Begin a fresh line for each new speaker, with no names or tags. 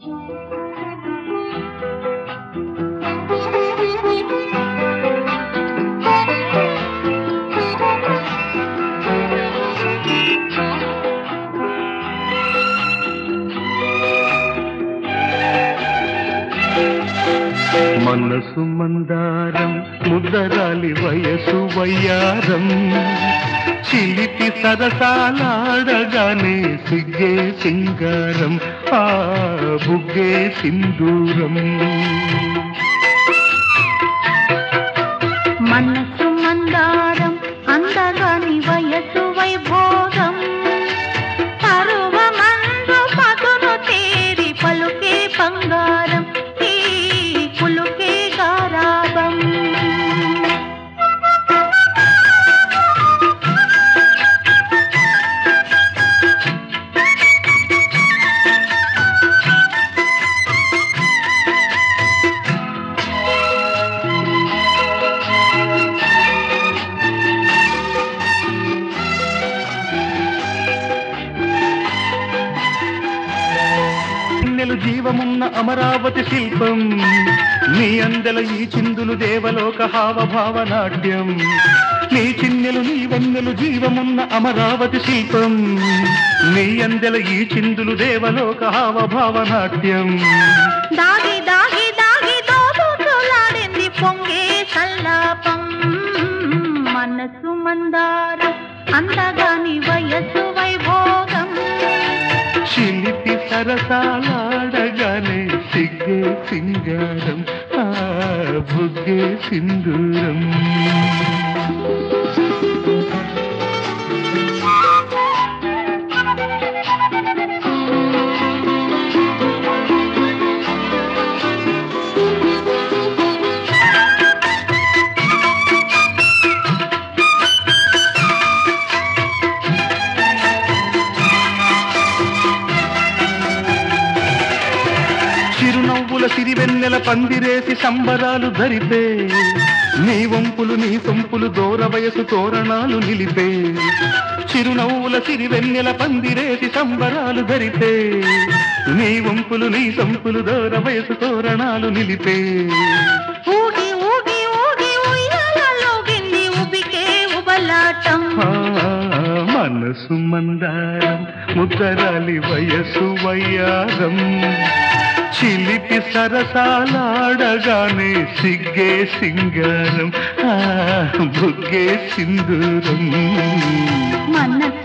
మనసు మందారం ముద్దరాలి వయసు వయ్యారం చిలిపి సరసాలాడగానే సిగ్గే సింగారం ఆ బుగ్గే సింధూరం
మనసు మందారం అందగాని వయసు వైభోగం పరువమందు పదును తేరి పలుకే బంగారం ఈ పులుకే గారాబం
నెలు జీవమున్న అమరావతి శిల్పం నీ అందెల ఈ చిందులు దేవలోక హావభావ నాట్యం నీ చిన్నెలు నీ వన్నెలు జీవమున్న అమరావతి శిల్పం నీ అందెల ఈ చిందులు దేవలోక హావభావ నాట్యం
దాగి దాగి దాగి దోబులాడింది పొంగే సల్లాపం మనసు మందారం అందగాని వయసు వైభోగం
చిలిపి సరసాలాడగానే సిగ్గే సింగారం ఆ బుగ్గే సింధూరం చిరునవ్వుల సిరివెన్నెల పందిరేసి సంబరాలు ధరిపే నీ వంపులు నీ సొంపులు దూర వయసు తోరణాలు నిలిపే చిరునవ్వుల సిరివెన్నెల పందిరేసి సంబరాలు ధరిపే నీ వంపులు నీ సొంపులు దూర వయసు తోరణాలు నిలిపే
ఊగి ఊగి ఊగి ఉయ్యాలలోగింది ఉబికే ఉబలాటం
ఆ, మనసు మందారం ముద్దరాలి వయసు వయ్యారం చిలిపి సరసాలాడగానే సిగ్గే సింగారం ఆ బుగ్గే సింధూరం
మనసు